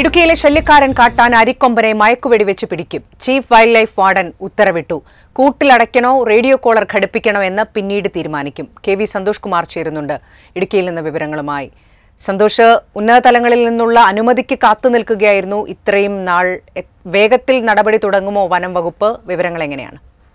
ഇടുക്കിയിലെ ശല്യക്കാരൻ കാട്ടാൻ അരിക്കൊമ്പനെ മയക്കുവെടിവെച്ച് പിടിക്കും ചീഫ് വൈൽഡ് ലൈഫ് വാർഡൻ ഉത്തരവിട്ടു കൂട്ടിലടയ്ക്കണോ റേഡിയോ കോളർ ഘടിപ്പിക്കണോ എന്ന് പിന്നീട് തീരുമാനിക്കും കെ വി സന്തോഷ് കുമാർ ചേരുന്നുണ്ട് ഇടുക്കിയിൽ നിന്ന് വിവരങ്ങളുമായി സന്തോഷ് ഉന്നതതലങ്ങളിൽ നിന്നുള്ള അനുമതിക്ക് കാത്തു നിൽക്കുകയായിരുന്നു ഇത്രയും നാൾ എ- വേഗത്തിൽ നടപടി തുടങ്ങുമോ വനം വകുപ്പ് വിവരങ്ങൾ എങ്ങനെയാണ്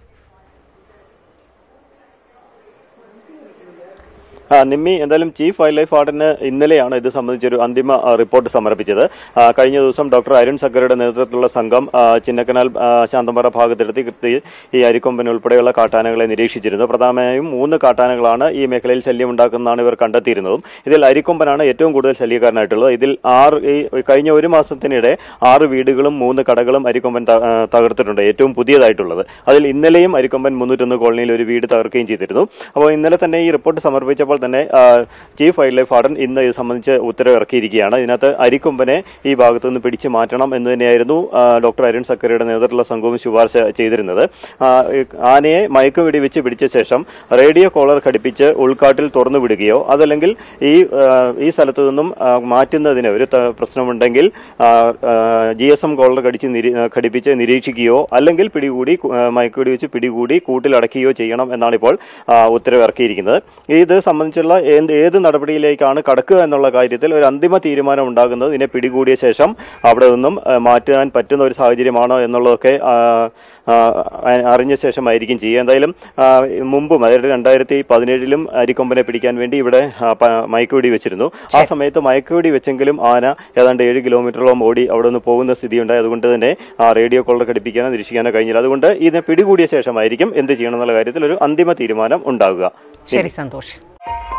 ആ, നിമ്മി എന്തായാലും ചീഫ് വൈൽഡ് ലൈഫ് വാർഡന് ഇന്നലെയാണ് ഇത് സംബന്ധിച്ചൊരു അന്തിമ ആ, റിപ്പോർട്ട് സമർപ്പിച്ചത് ആ, കഴിഞ്ഞ ദിവസം ഡോക്ടർ അരുൺ സക്കരയുടെ നേതൃത്വത്തിലുള്ള സംഘം ആ, ചിന്നക്കനാൽ ആ, ശാന്തമ്പാറ ഭാഗത്തെടുത്ത് കൃത്യ ഈ അരിക്കൊമ്പൻ ഉൾപ്പെടെയുള്ള കാട്ടാനകളെ നിരീക്ഷിച്ചിരുന്നു പ്രധാനമായും മൂന്ന് കാട്ടാനകളാണ് ഈ മേഖലയിൽ ശല്യം ഉണ്ടാക്കുന്നതാണ് ഇവർ കണ്ടെത്തിയിരുന്നതും ഇതിൽ അരിക്കൊമ്പനാണ് ഏറ്റവും കൂടുതൽ ശല്യക്കാരനായിട്ടുള്ളത് ഇതിൽ ആറ് ഈ കഴിഞ്ഞ ഒരു മാസത്തിനിടെ ആറ് വീടുകളും മൂന്ന് കടകളും അരിക്കൊമ്പൻ ത- ആ, തകർത്തിട്ടുണ്ട് ഏറ്റവും പുതിയതായിട്ടുള്ളത് അതിൽ ഇന്നലെയും അരിക്കൊമ്പൻ മുന്നൂറ്റൊന്ന് കോളനിയിൽ ഒരു വീട് തകർക്കുകയും ചെയ്തിരുന്നു അപ്പോൾ ഇന്നലെ തന്നെ ഈ റിപ്പോർട്ട് സമർപ്പിച്ചപ്പോൾ തന്നെ ആ, ചീഫ് വൈൽഡ് ലൈഫ് വാർഡൻ ഇന്ന് ഇത് സംബന്ധിച്ച് ഉത്തരവ് ഇറക്കിയിരിക്കുകയാണ് ഇതിനകത്ത് അരിക്കൊമ്പനെ ഈ ഭാഗത്തു നിന്ന് പിടിച്ചു മാറ്റണം എന്ന് തന്നെയായിരുന്നു ആ, ഡോക്ടർ അരുൺ സക്കരയുടെ നേതൃത്വത്തിലുള്ള സംഘവും ശുപാർശ ചെയ്തിരുന്നത് ആ, ഈ ആനയെ മയക്കുവെടി വെച്ച് പിടിച്ച ശേഷം റേഡിയോ കോളർ ഘടിപ്പിച്ച് ഉൾക്കാട്ടിൽ തുറന്നു വിടുകയോ അതല്ലെങ്കിൽ ഈ ആ, ഈ സ്ഥലത്തു നിന്നും ആ, മാറ്റുന്നതിന് ഒരു ത- പ്രശ്നമുണ്ടെങ്കിൽ ജി എസ് എം കോളർ കടിച്ച് നിരീ- ആ, ഘടിപ്പിച്ച് നിരീക്ഷിക്കുകയോ അല്ലെങ്കിൽ പിടികൂടി കു- ആ, മയക്കുവെടി വെച്ച് പിടികൂടി കൂട്ടിലടക്കുകയോ ചെയ്യണം എന്നാണ് ഇപ്പോൾ ആ, ഉത്തരവ് ഇറക്കിയിരിക്കുന്നത് ഇത് സംബന്ധിച്ചുള്ള ഏത് ഏത് നടപടിയിലേക്കാണ് കടക്കുക എന്നുള്ള കാര്യത്തിൽ ഒരു അന്തിമ തീരുമാനം ഉണ്ടാകുന്നത് ഇതിനെ പിടികൂടിയ ശേഷം അവിടെ നിന്നും ആ, മാറ്റാൻ പറ്റുന്ന ഒരു സാഹചര്യമാണോ എന്നുള്ളതൊക്കെ ആ, ആ, അറിഞ്ഞ ശേഷമായിരിക്കും ചെയ്യുക എന്തായാലും ആ, മുമ്പും അതായത് രണ്ടായിരത്തി പതിനേഴിലും അരിക്കൊമ്പനെ പിടിക്കാൻ വേണ്ടി ഇവിടെ ആ, പ- മയക്കുവെടി വെച്ചിരുന്നു ആ സമയത്ത് മയക്കുവെടി വെച്ചെങ്കിലും ആന ഏതാണ്ട് ഏഴ് കിലോമീറ്ററോളം ഓടി അവിടെ നിന്ന് പോകുന്ന സ്ഥിതിയുണ്ടായി അതുകൊണ്ട് തന്നെ ആ റേഡിയോ കോളർ ഘടിപ്പിക്കാനോ നിരീക്ഷിക്കാനോ കഴിഞ്ഞില്ല അതുകൊണ്ട് ഇതിനെ പിടികൂടിയ ശേഷമായിരിക്കും എന്ത് ചെയ്യണം എന്നുള്ള കാര്യത്തിൽ ഒരു അന്തിമ തീരുമാനം ഉണ്ടാകുക ശരി സന്തോഷ്